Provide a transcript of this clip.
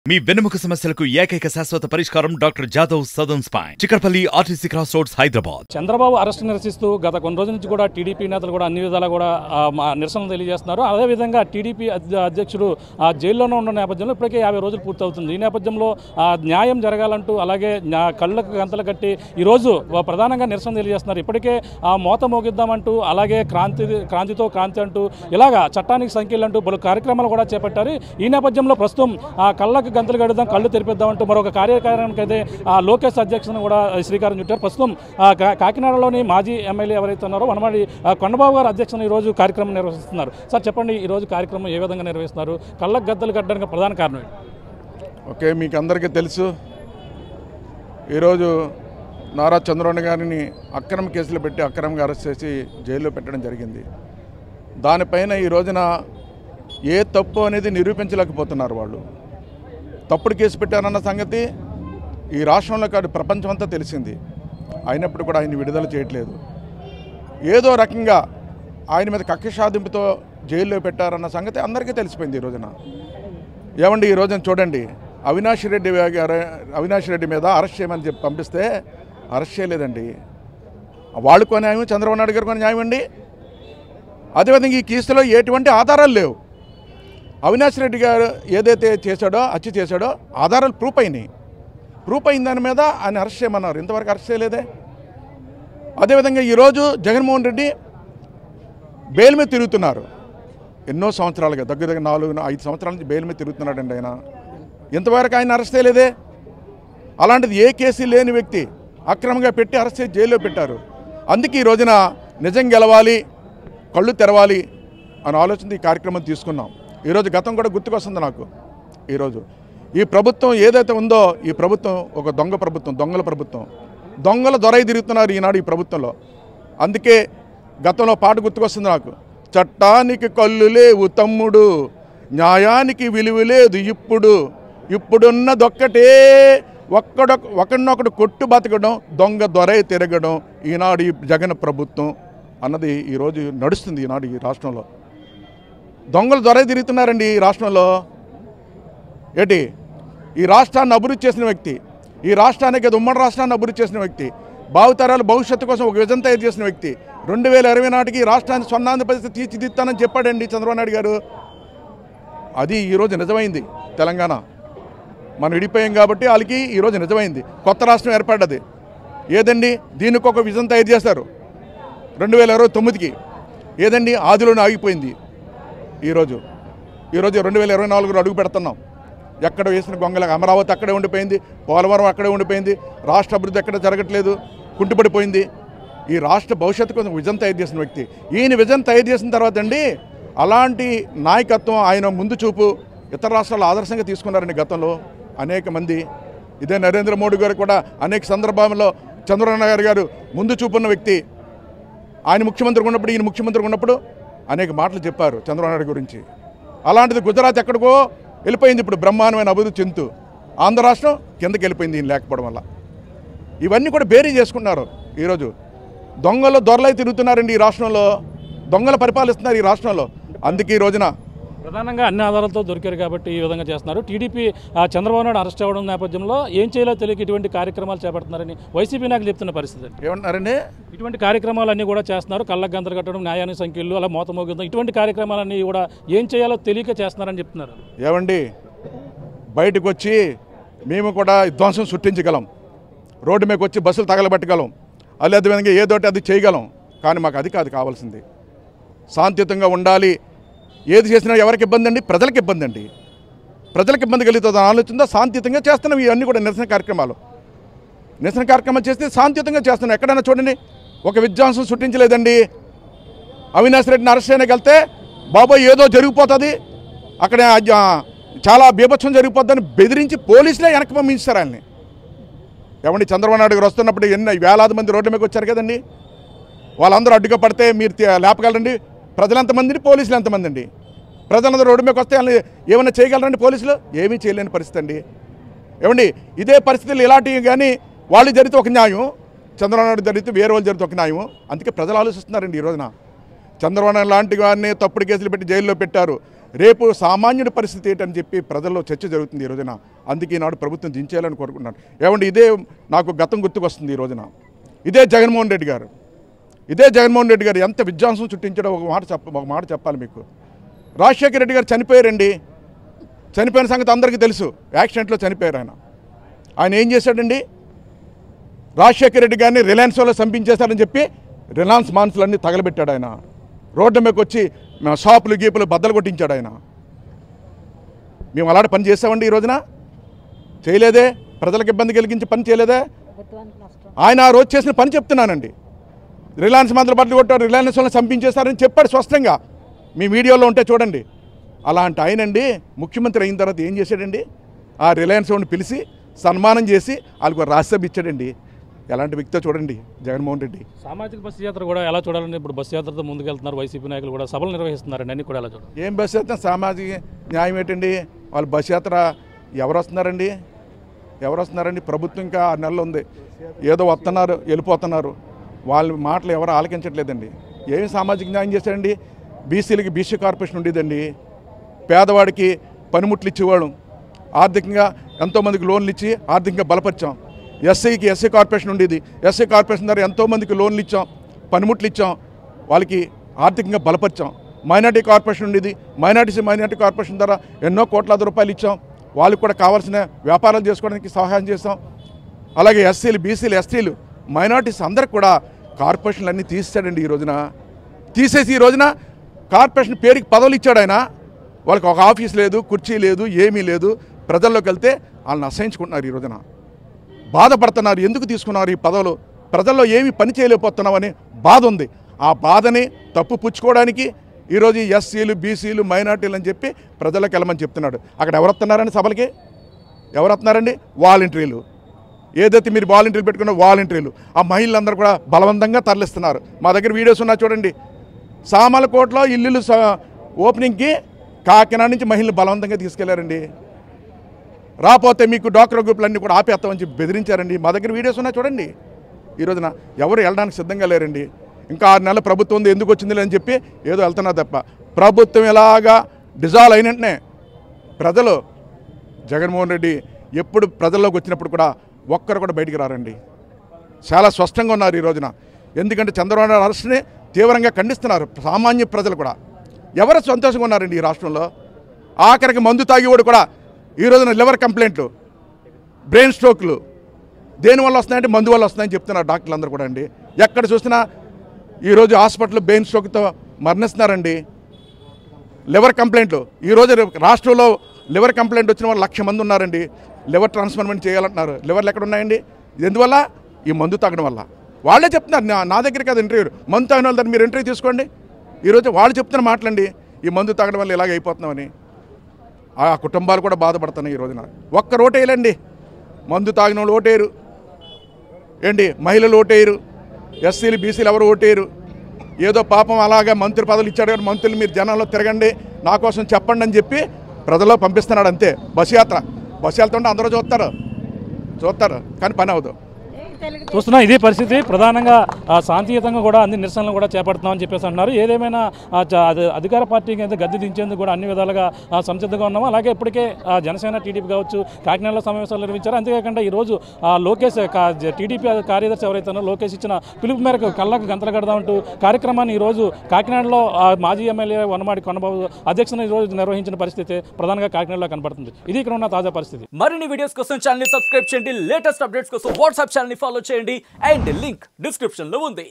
మీ వెన్నెముక సమస్యలకు ఏకైక శాశ్వత పరిష్కారం doctor Jadhav Sadan spine Chikkadpally RTC cross roads Hyderabad Chandrababu arrest నిరసిస్తూ గత కొన్ని రోజుల నుంచి కూడా టీడీపీ నేతలు కూడా అన్ని విధాలా కూడా ఆ, మా నిరసనలు తెలియజేస్తున్నారు అదేవిధంగా టీడీపీ అధ్య- అధ్యక్షుడు ఆ జైల్లోనే ఉన్న నేపథ్యంలో ఇప్పటికే యాభై రోజులు పూర్తవుతుంది ఈ నేపథ్యంలో ఆ, న్యాయం జరగాలంటూ అలాగే న్యా- కళ్ళకు గంతలు కట్టి ఈరోజు వా- ప్రధానంగా నిరసన తెలియజేస్తున్నారు ఇప్పటికే ఆ మోత మోగిద్దామంటూ అలాగే క్రాంతి క్రాంతితో క్రాంతి అంటూ ఇలాగా చట్టానికి సంఖ్యలు అంటూ పలు కార్యక్రమాలు కూడా చేపట్టారు ఈ నేపథ్యంలో ప్రస్తుతం ఆ కళ్ళకు గంతలు కడుదాం కళ్ళు తెరిపిద్దామంటూ మరొక కార్యక్రమానికి అయితే ఆ లోకేష్ అధ్యక్షతను కూడా శ్రీకారం చుట్టారు ప్రస్తుతం ఆ కా- కాకినాడలోని మాజీ ఎమ్మెల్యే ఎవరైతే ఉన్నారో వనమాడి ఆ కొండబాబు గారు అధ్యక్షతన ఈరోజు కార్యక్రమం నిర్వహిస్తున్నారు సార్ చెప్పండి ఈ రోజు కార్యక్రమం ఏ విధంగా నిర్వహిస్తున్నారు కళ్ళకు గద్దలు కట్టడానికి ప్రధాన కారణం ఏంటి? ఓకే మీకు అందరికీ తెలుసు ఈరోజు నారా చంద్రబాబు గారిని అక్రమ కేసులు పెట్టి అక్రమంగా అరెస్ట్ చేసి జైల్లో పెట్టడం జరిగింది దానిపైన ఈ రోజున ఏ తప్పు అనేది నిరూపించలేకపోతున్నారు వాళ్ళు తప్పుడు కేసు పెట్టారన్న సంగతి ఈ రాష్ట్రంలో కాదు ప్రపంచం అంతా తెలిసింది అయినప్పుడు కూడా ఆయన విడుదల చేయట్లేదు ఏదో రకంగా ఆయన మీద కక్ష సాధింపుతో జైల్లో పెట్టారన్న సంగతి అందరికీ తెలిసిపోయింది ఈ రోజున ఏమండి ఈ రోజున చూడండి అవినాష్ రెడ్డి గారు అవినాష్ రెడ్డి మీద అరెస్ట్ చేయమని చెప్పి పంపిస్తే అరెస్ట్ చేయలేదండి వాళ్ళకు న్యాయం చంద్రబాబు నాయుడు గారికి న్యాయం అండి అదేవిధంగా ఈ కేసులో ఎటువంటి ఆధారాలు లేవు అవినాష్ రెడ్డి గారు ఏదైతే చేశాడో హత్య చేశాడో ఆధారాలు ప్రూఫ్ అయినాయి ప్రూఫ్ అయిన దాని మీద ఆయన అరెస్ట్ చేయమన్నారు ఇంతవరకు అరెస్ట్ చేయలేదే అదేవిధంగా ఈరోజు జగన్మోహన్ రెడ్డి బెయిల్ మీద తిరుగుతున్నారు ఎన్నో సంవత్సరాలుగా దగ్గర దగ్గర నాలుగు ఐదు సంవత్సరాల నుంచి బెయిల్ మీద తిరుగుతున్నాడండి ఆయన ఇంతవరకు ఆయన అరెస్ట్ చేయలేదే అలాంటిది ఏ కేసు లేని వ్యక్తి అక్రమంగా పెట్టి అరెస్ట్ చేసి జైల్లో పెట్టారు అందుకే ఈ రోజున నిజం గెలవాలి కళ్ళు తెరవాలి అనే ఆలోచన ఈ కార్యక్రమం తీసుకున్నాం ఈరోజు గతం కూడా గుర్తుకొస్తుంది నాకు ఈరోజు ఈ ప్రభుత్వం ఏదైతే ఉందో ఈ ప్రభుత్వం ఒక దొంగ ప్రభుత్వం దొంగల ప్రభుత్వం దొంగల దొరై తిరుగుతున్నారు ఈనాడు ఈ ప్రభుత్వంలో అందుకే గతంలో పాట గుర్తుకొస్తుంది నాకు చట్టానికి కళ్ళు లేవు తమ్ముడు న్యాయానికి విలువ లేదు ఇప్పుడు ఇప్పుడున్నదొక్కటే ఒక్కడొక ఒకడినొకడు కొట్టు బతకడం దొంగ దొరై తిరగడం ఈనాడు ఈ జగన్ ప్రభుత్వం అన్నది ఈరోజు నడుస్తుంది ఈనాడు ఈ రాష్ట్రంలో దొంగలు దొరై తిరుగుతున్నారండి ఈ రాష్ట్రంలో ఏంటి ఈ రాష్ట్రాన్ని అభివృద్ధి చేసిన వ్యక్తి ఈ రాష్ట్రానికి అది ఉమ్మడి రాష్ట్రాన్ని అభివృద్ధి చేసిన వ్యక్తి భావితరాల భవిష్యత్తు కోసం ఒక విజన్ తయారు చేసిన వ్యక్తి రెండు వేల ఇరవై నాటికి ఈ రాష్ట్రాన్ని స్వర్ణాంధ్రప్రదేశ్ తీర్చిదిద్దానని చెప్పాడండి చంద్రబాబు నాయుడు గారు అది ఈరోజు నిజమైంది తెలంగాణ మనం విడిపోయాం కాబట్టి వాళ్ళకి ఈరోజు నిజమైంది కొత్త రాష్ట్రం ఏర్పడ్డది ఏదండి దీనికి ఒక విజన్ తయారు చేశారు రెండు వేల ఇరవై తొమ్మిదికి ఏదండి ఆదిలోనే ఆగిపోయింది ఈరోజు ఈరోజు రెండు వేల ఇరవై నాలుగులో అడుగు పెడుతున్నాం ఎక్కడ వేసిన గొంగల అమరావతి అక్కడే ఉండిపోయింది పోలవరం అక్కడే ఉండిపోయింది రాష్ట్ర అభివృద్ధి ఎక్కడ జరగట్లేదు కుంటుపడిపోయింది ఈ రాష్ట్ర భవిష్యత్తు కోసం విజన్ తయారు చేసిన వ్యక్తి ఈయన విజన్ తయారు చేసిన తర్వాత అండి అలాంటి నాయకత్వం ఆయన ముందు చూపు ఇతర రాష్ట్రాలు ఆదర్శంగా తీసుకున్నారండి గతంలో అనేక మంది ఇదే నరేంద్ర మోడీ గారు కూడా అనేక సందర్భాల్లో చంద్రబాబు నాయుడు గారు ముందు చూపున్న వ్యక్తి ఆయన ముఖ్యమంత్రి ఉన్నప్పుడు ఈయన ముఖ్యమంత్రి ఉన్నప్పుడు అనేక మాటలు చెప్పారు చంద్రబాబు నాయుడు గురించి అలాంటిది గుజరాత్ ఎక్కడికో వెళ్ళిపోయింది ఇప్పుడు బ్రహ్మాండమైన అభివృద్ధి చెందుతూ ఆంధ్ర రాష్ట్రం కిందకి వెళ్ళిపోయింది ఈయన లేకపోవడం వల్ల ఇవన్నీ కూడా బేరీ చేసుకున్నారు ఈరోజు దొంగలు దొరలై తిరుగుతున్నారండి ఈ రాష్ట్రంలో దొంగలు పరిపాలిస్తున్నారు ఈ రాష్ట్రంలో అందుకే ఈ రోజున ప్రధానంగా అన్ని ఆధారాలతో దొరికారు కాబట్టి ఈ విధంగా చేస్తున్నారు టీడీపీ ఆ చంద్రబాబు నాయుడు అరెస్ట్ అవ్వడం నేపథ్యంలో ఏం చేయాలో తెలియక ఇటువంటి కార్యక్రమాలు చేపడుతున్నారని వైసీపీ నాయకులు చెప్తున్న పరిస్థితి ఏమంటున్నారండి ఇటువంటి కార్యక్రమాలన్నీ కూడా చేస్తున్నారు కళ్ళకు గంతలు కట్టడం న్యాయానికి సంఖ్యలు అలా మోత మోగిద్దాం ఇటువంటి కార్యక్రమాలన్నీ కూడా ఏం చేయాలో తెలియక చేస్తున్నారని చెప్తున్నారు ఏమండి బయటకు వచ్చి మేము కూడా ధ్వంసం సృష్టించగలం రోడ్డు మీదకి వచ్చి బస్సులు తగలబెట్టగలం అదే విధంగా ఏదోటి అది చేయగలం కానీ మాకు అది కాదు కావాల్సింది శాంతియుతంగా ఉండాలి ఏది చేసినా ఎవరికి ఇబ్బంది అండి ప్రజలకు ఇబ్బంది అండి ప్రజలకు ఇబ్బంది కలుగుతుంది ఆలోచన శాంతియుతంగా చేస్తున్నాం ఇవన్నీ కూడా నిరసన కార్యక్రమాలు నిరసన కార్యక్రమాలు చేస్తే శాంతియుతంగా చేస్తున్నాం ఎక్కడైనా చూడండి ఒక విధ్వంసం సృష్టించలేదండి అవినాష్ రెడ్డిని అరెస్ట్ చేయడానికి వెళ్తే బాబోయ్ ఏదో జరిగిపోతుంది అక్కడ ఆ, చాలా బీభత్సం జరిగిపోద్దని బెదిరించి పోలీసులే వెనక్కి పంపించారు ఆయన్ని ఏమండి చంద్రబాబు నాయుడు గారు వస్తున్నప్పుడు ఎన్ని వేలాది మంది రోడ్ల మీదకి వచ్చారు కదండి వాళ్ళందరూ అడ్డుగా పడితే మీరు తే- లేపగలరండి ప్రజలు ఎంతమంది పోలీసులు ఎంతమంది అండి ప్రజలందరూ రోడ్డు మీదకి వస్తే వాళ్ళని ఏమైనా చేయగలరండి పోలీసులు ఏమీ చేయలేని పరిస్థితి అండి ఏమండి ఇదే పరిస్థితులు ఇలాంటివి కానీ వాళ్ళు జరిగితే ఒక న్యాయం చంద్రబాబు నాయుడు జరిగితే వేరే వాళ్ళు జరిగితే ఒక న్యాయం అందుకే ప్రజలు ఆలోచిస్తున్నారండి ఈ రోజున చంద్రబాబు నాయుడు లాంటి వారిని తప్పుడు కేసులు పెట్టి జైల్లో పెట్టారు రేపు సామాన్యుడి పరిస్థితి ఏంటని చెప్పి ప్రజల్లో చర్చ జరుగుతుంది ఈ రోజున అందుకే ఈనాడు ప్రభుత్వం దించేయాలని కోరుకుంటున్నాను ఏమంటే ఇదే నాకు గతం గుర్తుకొస్తుంది ఈ రోజున ఇదే జగన్మోహన్ రెడ్డి గారు ఇదే జగన్మోహన్ రెడ్డి గారు ఎంత విధ్వంసం సృష్టించాడో ఒక మాట చెప్ప ఒక మాట చెప్పాలి మీకు రాజశేఖర రెడ్డి గారు చనిపోయారండి చనిపోయిన సంగతి అందరికీ తెలుసు యాక్సిడెంట్లో చనిపోయారు ఆయన ఆయన ఏం చేశాడండి రాజశేఖర రెడ్డి గారిని రిలయన్స్ వాళ్ళు చంపించేశారని చెప్పి రిలయన్స్ మాన్సులన్నీ తగలబెట్టాడు ఆయన రోడ్డు మీదకి వచ్చి మా షాపులు గీపులు బద్దలు కొట్టించాడు ఆయన మేము అలాంటి పని చేసామండి ఈ రోజున చేయలేదే ప్రజలకు ఇబ్బంది కలిగించి పని చేయలేదే ప్రభుత్వానికి నష్టం ఆయన ఆ రోజు చేసిన పని చెప్తున్నానండి రిలయన్స్ మందులు బట్టలు కొట్టారు రిలయన్స్ వాళ్ళని చంపించేస్తారని చెప్పాడు స్పష్టంగా మీ వీడియోలో ఉంటే చూడండి అలాంటి ఆయనండి ముఖ్యమంత్రి అయిన తర్వాత ఏం చేశాడండి ఆ రిలయన్స్ వాడిని పిలిచి సన్మానం చేసి వాళ్ళకు రాజ్యసభ ఇచ్చాడండి ఎలాంటి వ్యక్తితో చూడండి జగన్మోహన్ రెడ్డి సామాజిక బస్సు యాత్ర కూడా ఎలా చూడాలని ఇప్పుడు బస్సు యాత్రతో ముందుకెళ్తున్నారు వైసీపీ నాయకులు కూడా సభలు నిర్వహిస్తున్నారండి అన్ని కూడా ఎలా చూడాలి ఏం బస్ యాత్ర సామాజిక న్యాయం ఏంటండి వాళ్ళ బస్ యాత్ర ఎవరు వస్తున్నారండి ఎవరు వస్తున్నారండి ప్రభుత్వం ఇంకా ఆరు నెలలు ఉంది ఏదో వస్తున్నారు వెళ్ళిపోతున్నారు వాళ్ళ మాటలు ఎవరు ఆలకించట్లేదండి ఏమి సామాజిక న్యాయం చేశారండి బీసీలకి బీసీ కార్పొరేషన్ ఉండేదండి పేదవాడికి పనిముట్లు ఇచ్చేవాడు ఆర్థికంగా ఎంతోమందికి లోన్లు ఇచ్చి ఆర్థికంగా బలపరిచాం ఎస్ఐకి ఎస్సీ కార్పొరేషన్ ఉండేది ఎస్సీ కార్పొరేషన్ ద్వారా ఎంతోమందికి లోన్లు ఇచ్చాం పనిముట్లు ఇచ్చాం వాళ్ళకి ఆర్థికంగా బలపరిచాం మైనార్టీ కార్పొరేషన్ ఉండేది మైనార్టీసీ మైనార్టీ కార్పొరేషన్ ద్వారా ఎన్నో కోట్లాది రూపాయలు ఇచ్చాం వాళ్ళకి కూడా కావాల్సిన వ్యాపారాలు చేసుకోవడానికి సహాయం చేస్తాం అలాగే ఎస్సీలు బీసీలు ఎస్టీలు మైనార్టీస్ అందరికి కూడా కార్పొరేషన్లు అన్నీ తీసేశాడండి ఈ రోజున తీసేసి ఈ రోజున కార్పొరేషన్ పేరుకి పదవులు ఇచ్చాడు ఆయన వాళ్ళకి ఒక ఆఫీస్ లేదు కుర్చీ లేదు ఏమీ లేదు ప్రజల్లోకి వెళ్తే వాళ్ళని అసహించుకుంటున్నారు ఈ రోజున బాధపడుతున్నారు ఎందుకు తీసుకున్నారు ఈ పదవులు ప్రజల్లో ఏమీ పని చేయలేకపోతున్నామని బాధ ఉంది ఆ బాధని తప్పు పుచ్చుకోవడానికి ఈరోజు ఈ ఎస్సీలు బీసీలు మైనార్టీలు అని చెప్పి ప్రజలకు వెళ్ళమని చెప్తున్నాడు అక్కడ ఎవరు వస్తున్నారండి సభలకి ఎవరు వస్తున్నారండి వాలంటీర్లు ఏదైతే మీరు వాలంటీర్లు పెట్టుకున్న వాలంటీర్లు ఆ మహిళలందరూ కూడా బలవంతంగా తరలిస్తున్నారు మా దగ్గర వీడియోస్ ఉన్నా చూడండి సామలకోటలో ఇల్లు ఓపెనింగ్కి కాకినాడ నుంచి మహిళలు బలవంతంగా తీసుకెళ్లారండి రాపోతే మీకు డాక్టర్ గ్రూపులన్నీ కూడా ఆపేస్తామని చెప్పి బెదిరించారండి మా దగ్గర వీడియోస్ ఉన్నా చూడండి ఈ రోజున ఎవరు వెళ్ళడానికి సిద్ధంగా లేరండి ఇంకా ఆరు నెలల ప్రభుత్వం ఉంది ఎందుకు వచ్చింది అని చెప్పి ఏదో వెళ్తున్నా తప్ప ప్రభుత్వం ఎలాగా డిజాల్వ్ అయిన వెంటనే ప్రజలు జగన్మోహన్ రెడ్డి ఎప్పుడు ప్రజల్లోకి వచ్చినప్పుడు కూడా ఒక్కరు కూడా బయటికి రారండి చాలా స్పష్టంగా ఉన్నారు ఈ రోజున ఎందుకంటే చంద్రబాబు నాయుడు అరెస్ట్ని తీవ్రంగా ఖండిస్తున్నారు సామాన్య ప్రజలు కూడా ఎవరు సంతోషంగా ఉన్నారండి ఈ రాష్ట్రంలో ఆఖరికి మందు తాగేవాడు కూడా ఈ రోజున లివర్ కంప్లైంట్లు బ్రెయిన్ స్ట్రోక్లు దేనివల్ల వస్తున్నాయంటే మందు వల్ల వస్తున్నాయని చెప్తున్నారు డాక్టర్లు అందరూ కూడా అండి ఎక్కడ చూసినా ఈరోజు హాస్పిటల్ బ్రెయిన్ స్ట్రోక్తో మరణిస్తున్నారండి లివర్ కంప్లైంట్లు ఈరోజు రాష్ట్రంలో లివర్ కంప్లైంట్ వచ్చిన వాళ్ళు లక్ష మంది ఉన్నారండి లివర్ ట్రాన్స్ప్లాంట్ చేయాలంటున్నారు లివర్లు ఎక్కడ ఉన్నాయండి ఎందువల్ల ఈ మందు తాగడం వల్ల వాళ్ళే చెప్తున్నారు నా నా దగ్గర కాదు ఇంటర్వ్యూ మందు తాగిన వాళ్ళ దగ్గర మీరు ఇంటర్వ్యూ తీసుకోండి ఈరోజు వాళ్ళు చెప్తున్న మాటలండి ఈ మందు తాగడం వల్ల ఇలాగ అయిపోతున్నామని ఆ కుటుంబాలు కూడా బాధపడుతున్నాయి ఈ రోజున ఒక్క ఓటేయలండి మందు తాగిన వాళ్ళు ఓటేయరు ఏంటి మహిళలు ఓటేయరు ఎస్సీలు బీసీలు ఎవరు ఓటేయరు ఏదో పాపం అలాగా మంత్రి పదవులు ఇచ్చాడు కానీ మంత్రులు మీరు జనాల్లో తిరగండి నా కోసం చెప్పండి అని చెప్పి ప్రజల్లో పంపిస్తున్నాడు అంతే బస్సు యాత్ర బస్సు వెళ్తుంటే అందరూ చూస్తారు చూస్తారు కానీ పని అవ్వదు తెలుగు చూస్తున్నా ఇదే పరిస్థితి ప్రధానంగా ఆ, శాంతియుతంగా కూడా అన్ని నిరసనలు కూడా చేపడుతున్నామని చెప్పేసి అంటున్నారు ఏదేమైనా ఆ, చ- అది అధికార పార్టీకి అయితే గద్దె దించేందుకు కూడా అన్ని విధాలుగా ఆ, సంసిద్ధంగా ఉన్నాము అలాగే ఇప్పటికే ఆ, జనసేన టీడీపీ కావచ్చు కాకినాడలో సమావేశాలు నిర్వహించారు అంతేకాకుండా ఈరోజు ఆ, లోకేష్ కా- జ- టీడీపీ కార్యదర్శి ఎవరైతే ఉన్నారో లోకేష్ ఇచ్చిన పిలుపు మేరకు కళ్ళకు గంతలు కడదామంటూ కార్యక్రమాన్ని ఈరోజు కాకినాడలో ఆ, మాజీ ఎమ్మెల్యే వనమాడి కొనబాబు అధ్యక్షతన ఈరోజు నిర్వహించిన పరిస్థితి ప్రధానంగా కాకినాడలో కనబడుతుంది ఇది ఇక్కడ ఉన్న తాజా పరిస్థితి మరిన్ని వీడియోస్ కోసం ఛానల్ ని సబ్స్క్రైబ్ చేయండి లేటెస్ట్ అప్డేట్స్ కోసం వాట్సాప్ ఛానల్ ని ఫాలో చేయండి అండ్ లింక్ డిస్క్రిప్షన్ లో ఉంది